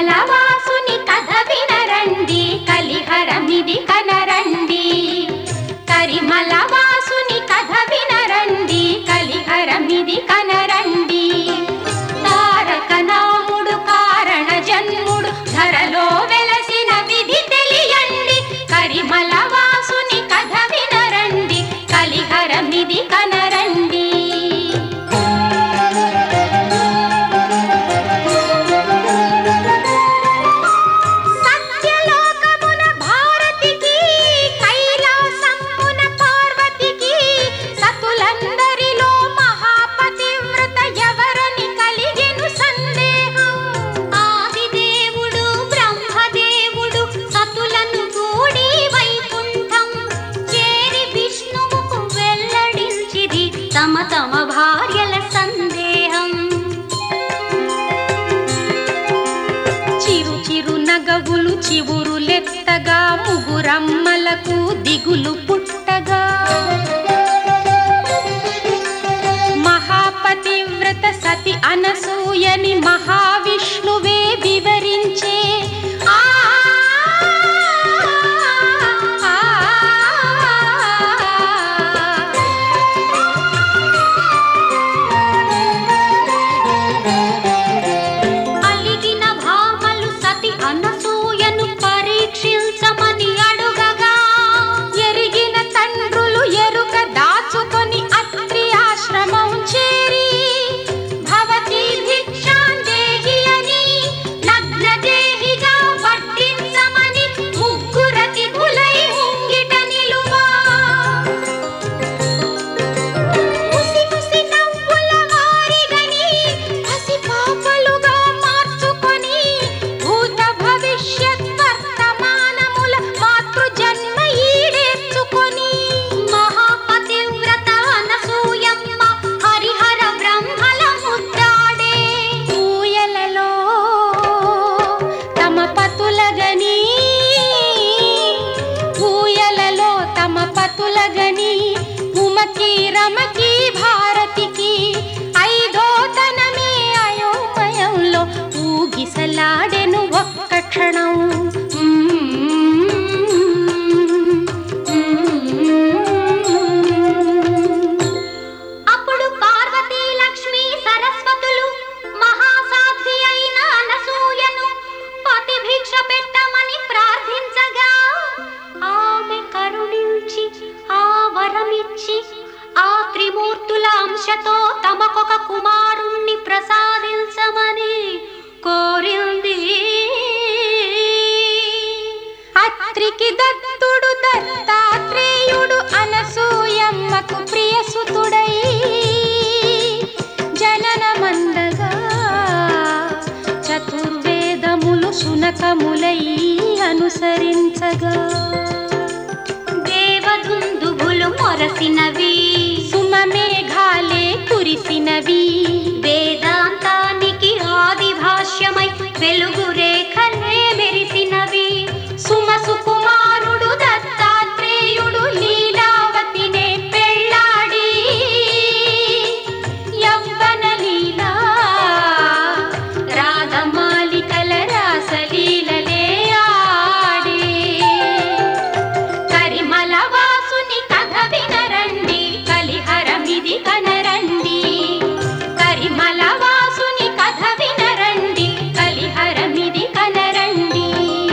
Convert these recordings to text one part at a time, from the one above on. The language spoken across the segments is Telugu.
కరిమలవాసుని కథ వినరండి కలిహరమిది కనరండి కరిమలవాసుని కథ వినరండి కలిహరమిది కనరండి తారక నాముడు కారణ జన్ముడు ధరలో వెలసిన విధి తెలియండి కరిమలవాసుని కథ వినరండి కలిహరమిది కనరండి సత్యలోకమున భారతికి కైలాసమున పార్వతికి సతులందరిలో మహాపతివ్రత ఎవరని కలిగెను సందేహం ఆదిదేవుడు బ్రహ్మదేవుడు సతులను కూడి వైకుంఠం చేరి విష్ణువుకు వెల్లడించిది తమ తమ భార్యల సందేహం చిరు చిరు నగవులు చివురులెత్తగా ముగురమ్మలకు దిగులు పుట్టగా మహాపతివ్రత సతి అనసూయని మహావిష్ణువే వివరించే ఆ అలిగిన భామలు సతి అనసూయను పరీక్షించమని అడుగగా ఎరిగిన తండ్రులు ఎరుక దాచుకొని అత్రి ఆశ్రమం చేరి భవతి భిక్షాందేహి అని నగ్న దేహిగా పట్టించమని ముగ్గురతి బులై ముంగిట నిలువా ముసి ముసి నవ్వుల వారిగని పసి పాపలుగా మార్చుకొని భూత భవిష్యత్ వర్తమానముల మాతృ జన్మ ఈడేర్చుకొని మహాపతివ్రత అనసూయమ్మ హరిహర బ్రహ్మల ముద్దాడే ఊయలలో తమ పతులగని ఊయలలో తమ పతులగని ఉమకి రమకి భారతికి ఐదో తనమే అయోమయంలో ఊగిసలాడెను ఒక్క క్షణం అప్పుడు పార్వతీ లక్ష్మి సరస్వతులు మహాసాధ్వి అయిన అనసూయను పతి భిక్ష పెట్టమని ప్రార్థించగా ఆమె కరుణించి ఆ వరమిచ్చి ఆ త్రిమూర్తుల అంశతో తమకొక కుమారుణ్ణి ప్రసాదించమని కోరింది అత్రికి దత్తుడు దత్తాత్రేయుడు అనసూయమ్మకు ప్రియసుతుడై జననమందగా చతుర్వేదములు సునకములై అనుసరించగా దేవదుందుబులు మొరసినవి సుమమేఘాలే కురిసినవి వేదాంతానికి ఆది భాష్యమై వెలుగు రేఖలే మెరిసినవి సుమ సుకుమారుడు దత్తాత్రేయుడు లీలావతినే పెళ్ళాడి యవ్వన లీలా రాగమాలికల రాసలీలలే ఆడే కరిమల వాసుని కథ వినరండి కలిహరమిది కనరండి కరిమల వాసుని కథ వినరండి కలిహరమిది కనరండి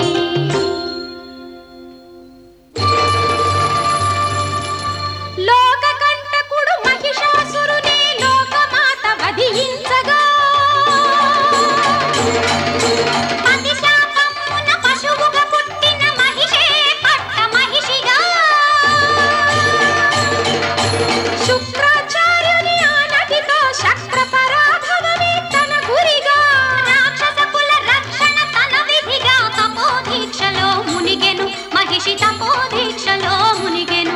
లోకకంటకుడు మహిషాసురుని లోకమాత వధించగా పతి శాపమున పశువుగా పుట్టిన మహిషే పట్ట మహిషిగా శుక్రాచార్యుని ఆనతితో శక్ర పరాభవమే తన గురిగా రాక్షస కుల రక్షణ తన విధిగా తపోదీక్షలో మునిగెను మహిషి తపోదీక్షలో మునిగెను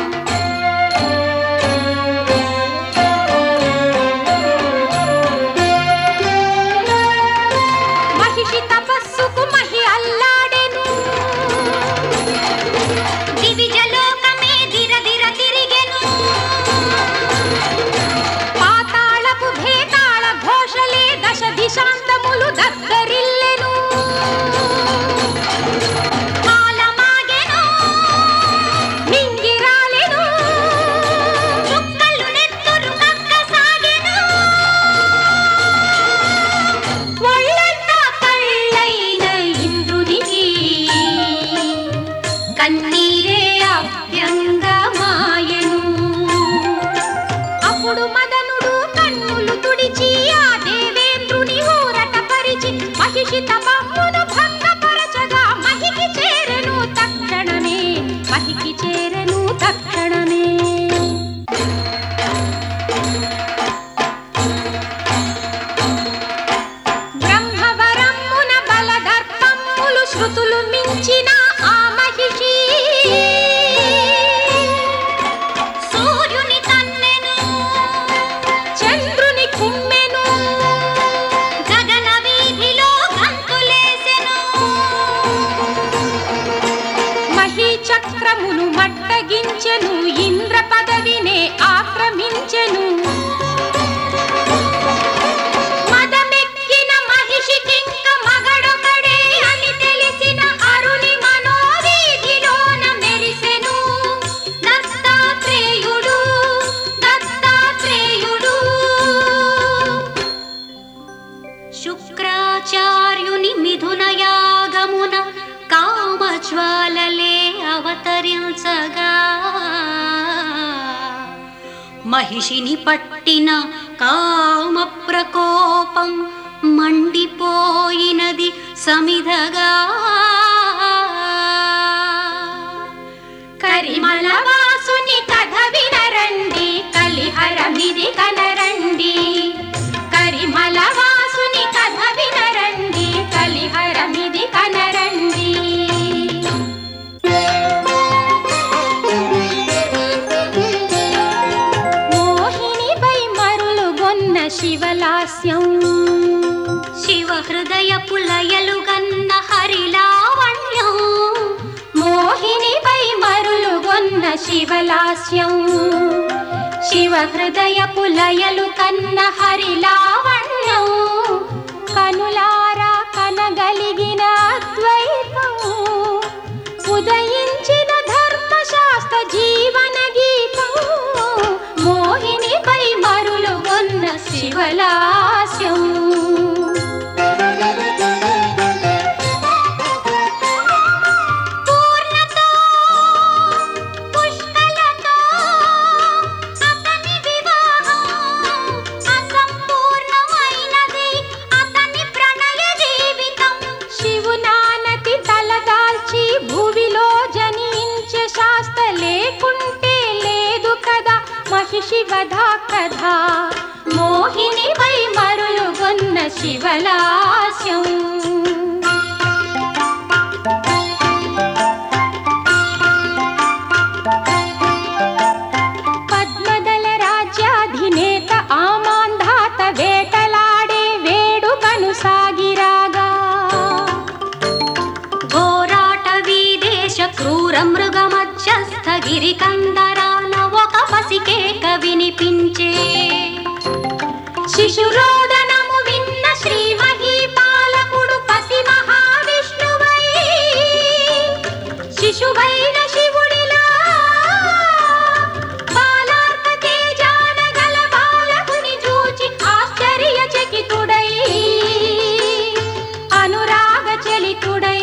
మహిషి తపస్సుకు మహి అల్లాడెను దివిజలోకమే దిర దిర తిరిగెను పాతాళపు భేతాళ ఘోషలే దశ దిశాంతములు దద్దరిల్లెను మహిషిని పట్టిన కామ ప్రకోపం మండిపోయినది సమిధగా కరిమల వాసుని కథ వినరండి కలిహరమిది కనరండి కరిమల వాసుని కథ వినరండి కలిహరమిది కనరండి మోహినిపై మరులుగొన్న శివలాస్యం శివ హృదయ పులయలు గన్న హరిలావణ్యం మోహినిపై మరులుగొన్న శివలాస్యం శివ హృదయ పులయలు కన్న హరిలావణ్యం కనులారా కనగలిగిన అద్వైతం ఉదయించిన ధర్మశాస్త్ర జీవన గీతం మోహినిపై మరులుగొన్న శివలాస్యం పూర్ణతో పుష్కలతో అతని వివాహం అసంపూర్ణమైనది అతని ప్రణయ జీవితం శివునానతి తలదాల్చి భువిలో జనించే శాస్త్ర లేకుంటే లేదు కదా మహిషి వధా కథ మోహినిపై మరులుగొన్న శివలాస్యం పద్మదల రాజ్యాధినేత ఆమాంధాత వేటలాడే వేడుకను సాగిరాగా ఘోరాట వీదేశ క్రూర మృగ మధ్యస్థ గిరి కందరాన ఒక పసికేక వినిపించే శిశురోదనము విన్న శ్రీ మహీపాలకుడు పసి మహావిష్ణువై శిశువైన శివుడిలా బాలార్క తేజాన గల బాలకుని చూచి ఆశ్చర్యచకితుడై అనురాగ చలితుడై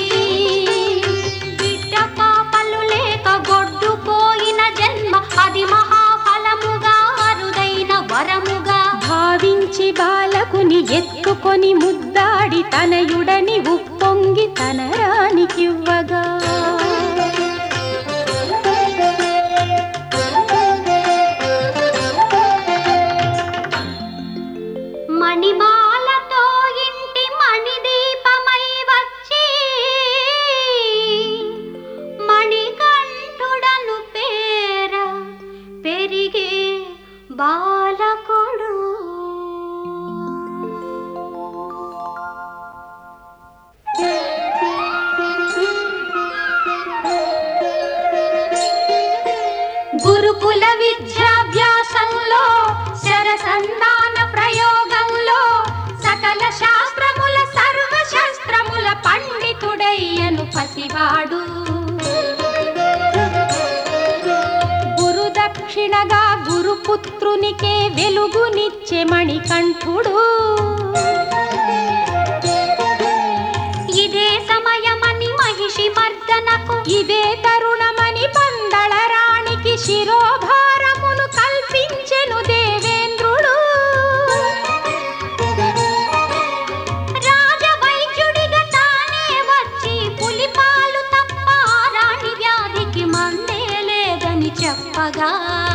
బిడ్డ పాపలు లేక గొడ్డుపోయిన జన్మ అది మహాఫలముగా అరుదైన వరముగా భావించి బాలకుని ఎత్తుకొని ముద్దాడి తనయుడని ఉప్పొంగి తన రానికివ్వగా మణిమాలతో ఇంటి మణిదీపమై వచ్చి మణికంఠుడను పేర పెరిగే బాలకుడు గురుకుల విద్యాభ్యాసంలో శరసంధాన ప్రయోగంలో సకల శాస్త్రముల సర్వ శాస్త్రముల పండితుడయ్యను పసివాడు గురు దక్షిణగా గురుపుత్రునికే వెలుగునిచ్చే మణికంఠుడు ఇదే సమయమని మహిషి మర్దనకు ఇదే తరుణమని పందళ రాణికి శిరోభారమును కల్పించెను దేవేంద్రుడు రాజవైద్యుడిగా తానే వచ్చి పులిపాలు తప్ప రాణి వ్యాధికి మందే లేదని చెప్పగా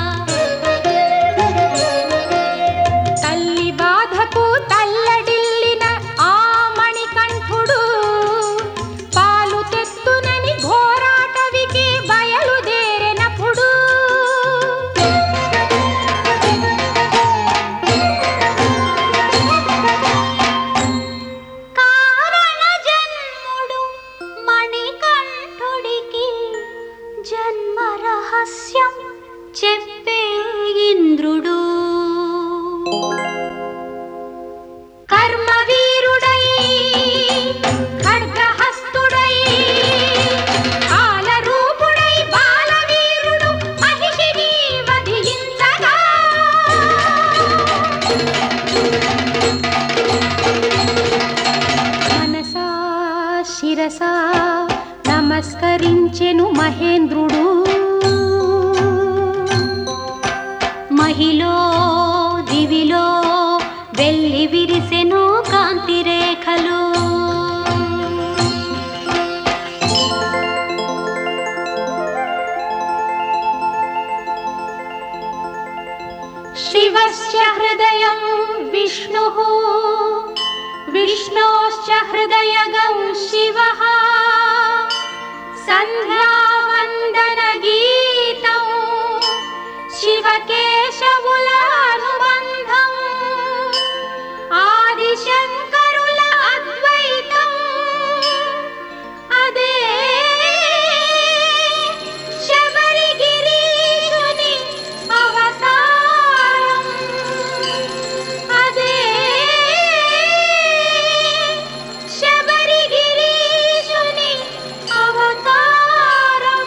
తల్లి బాధకు తల్లడిల్లిన ఆ మణికంఠుడు పాలు తెత్తునని ఘోరాటవికి బయలుదేరినప్పుడు మహిలో దివిలో వెళ్ళి విరిసెను కాంతి రేఖలు शिवस्य हृदयं विष्णुः विष्णोश्च हृदयगं शिवः सन्ध्यावन्दनगीतं शिवकेशमुलानुबन्धम् ఆదిశంకరుల అద్వైతం అదే శబరిగిరీశుని అవతారం అదే శబరిగిరీశుని అవతారం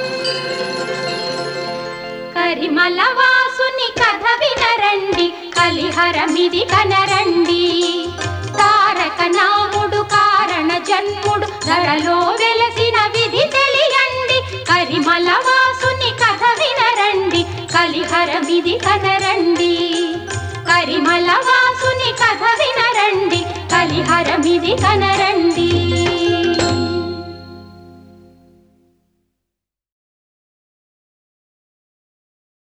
కరిమల వాసుని కథ వినరండి కలిహరమిది కనరండి తారక నాముడు కారణ జన్ముడు ధరలో వెలసిన విధి తెలియండి కరిమల వాసుని కథ వినరండి కలిహరమిది కనరండి కరిమల వాసుని కథ వినరండి కలిహరమిది కనరండి